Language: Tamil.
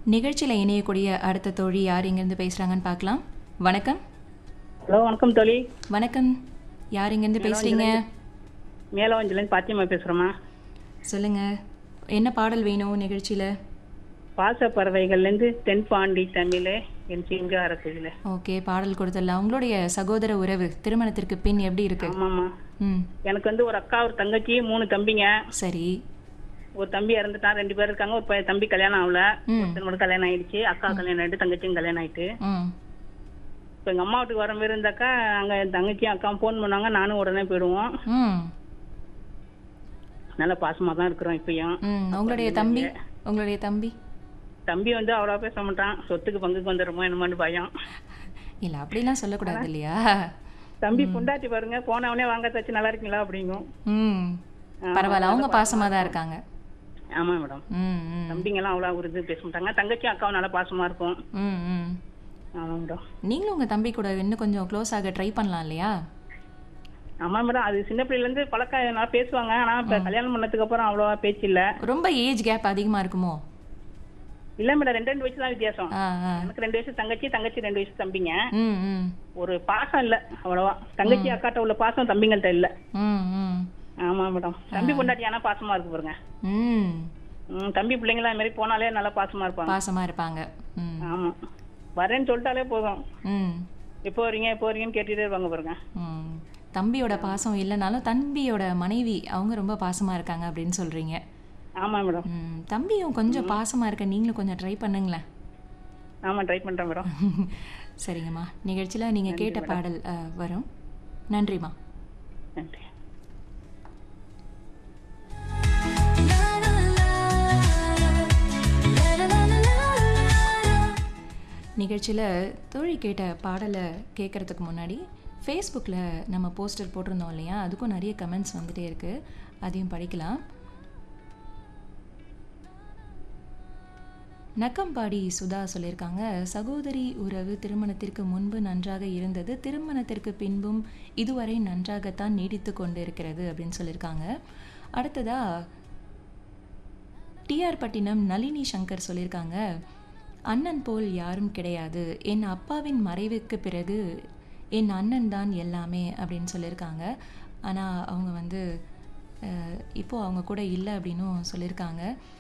நிகழ்ச்சியில் இணையக்கூடிய அடுத்த தோழி யார் இங்கேருந்து பேசுகிறாங்கன்னு பார்க்கலாம் வணக்கம் ஹலோ வணக்கம் தோழி வணக்கம் யார் இங்கேருந்து பேசுகிறீங்க மேலவஞ்சிலேருந்து பாத்தியம்மா பேசுகிறோம்மா சொல்லுங்கள் என்ன பாடல் வேணும் நிகழ்ச்சியில் பாச பறவைகள்லேருந்து தென்பாண்டி தமிழே என் சிங்கார குயிலே ஓகே பாடல் கொடுத்துடலாம் உங்களுடைய சகோதர உறவு திருமணத்திற்கு பின் எப்படி இருக்கு ஆமாம்மா ம் எனக்கு வந்து ஒரு அக்கா ஒரு தங்கச்சி மூணு தம்பிங்க சரி ஒரு தம்பி இறந்துட்டான் ரெண்டு பேர் இருக்காங்க ஒரு பையன் தம்பி கல்யாணம் ஆகல ஒருத்தன் மட்டும் கல்யாணம் ஆயிடுச்சு அக்கா கல்யாணம் ஆயிட்டு தங்கச்சியும் கல்யாணம் ஆயிட்டு ம் இப்போ எங்கள் அம்மா வீட்டுக்கு வர மாதிரி இருந்தாக்கா அங்கே என் தங்கச்சியும் அக்காவும் ஃபோன் பண்ணாங்க நானும் உடனே போயிடுவோம் ம் நல்ல பாசமாக தான் இருக்கிறோம் இப்பயும் ம் உங்களுடைய தம்பி உங்களுடைய தம்பி தம்பி வந்து அவ்வளோ பேச மாட்டான் சொத்துக்கு பங்குக்கு வந்துடுமோ என்னமோன்னு பயம் இல்லை அப்படிலாம் சொல்லக்கூடாது இல்லையா தம்பி பொண்டாட்டி பாருங்க போனவனே வாங்க தச்சு நல்லா இருக்கீங்களா அப்படிங்கும் ம் பரவாயில்ல அவங்க பாசமாக தான் இருக்காங்க ஆமா மேடம் ம் ம் தம்பிங்கெல்லாம் அவ்வளோ ஒரு இது பேச மாட்டாங்க தங்கச்சி அக்காவும் நல்லா பாசமா இருக்கும் ம் ம் ஆமா மேடம் நீங்களும் உங்கள் தம்பி கூட இன்னும் கொஞ்சம் க்ளோஸ் ஆக ட்ரை பண்ணலாம் இல்லையா ஆமா மேடம் அது சின்ன பிள்ளைல இருந்து பழக்கம் நல்லா பேசுவாங்க ஆனா இப்ப கல்யாணம் பண்ணதுக்கு அப்புறம் அவ்வளோவா பேச்சு இல்ல ரொம்ப ஏஜ் கேப் அதிகமாக இருக்குமோ இல்ல மேடம் ரெண்டு ரெண்டு வயசு தான் வித்தியாசம் ஆ ஆ எனக்கு ரெண்டு வயசு தங்கச்சி தங்கச்சி ரெண்டு வயசு தம்பிங்க ம் ம் ஒரு பாசம் இல்ல அவ்வளவா தங்கச்சி அக்காட்ட உள்ள பாசம் தம்பிங்கள்ட்ட இல்ல ம் ம் ஆமா மேடம் தம்பி பொண்டாட்டி ஆனா பாசமா இருக்கு பாருங்க ம் ம், தம்பி பிள்ளைங்களா அது மாதிரி போனாலே நல்லா பாசமா இருப்பாங்க பாசமாக இருப்பாங்க ம் ஆமா வரேன்னு சொல்லிட்டாலே போதும் ம் எப்போ வரீங்க எப்போ வரீங்கன்னு கேட்டுட்டே இருப்பாங்க பாருங்க ம் தம்பியோட பாசம் இல்லைனாலும் தம்பியோட மனைவி அவங்க ரொம்ப பாசமாக இருக்காங்க அப்படின்னு சொல்கிறீங்க ஆமா மேடம் ம் தம்பியும் கொஞ்சம் பாசமாக இருக்க நீங்களும் கொஞ்சம் ட்ரை பண்ணுங்களேன் ஆமா ட்ரை பண்றேன் மேடம் சரிங்கம்மா நிகழ்ச்சியில் நீங்கள் கேட்ட பாடல் அ, வரும் நன்றிம்மா நன்றி நிகழ்ச்சியில் தோழி கேட்ட பாடலை கேட்குறதுக்கு முன்னாடி ஃபேஸ்புக்கில் நம்ம போஸ்டர் போட்டிருந்தோம் இல்லையா அதுக்கும் நிறைய கமெண்ட்ஸ் வந்துட்டே இருக்குது அதையும் படிக்கலாம் நக்கம்பாடி சுதா சொல்லியிருக்காங்க சகோதரி உறவு திருமணத்திற்கு முன்பு நன்றாக இருந்தது திருமணத்திற்கு பின்பும் இதுவரை நன்றாகத்தான் நீடித்து கொண்டு இருக்கிறது அப்படின்னு சொல்லியிருக்காங்க அடுத்ததா டிஆர் பட்டினம் நளினி சங்கர் சொல்லியிருக்காங்க அண்ணன் போல் யாரும் கிடையாது என் அப்பாவின் மறைவுக்கு பிறகு என் அண்ணன் தான் எல்லாமே அப்படின்னு சொல்லியிருக்காங்க ஆனால் அவங்க வந்து அஹ், இப்போ அவங்க கூட இல்லை அப்படின்னும் சொல்லியிருக்காங்க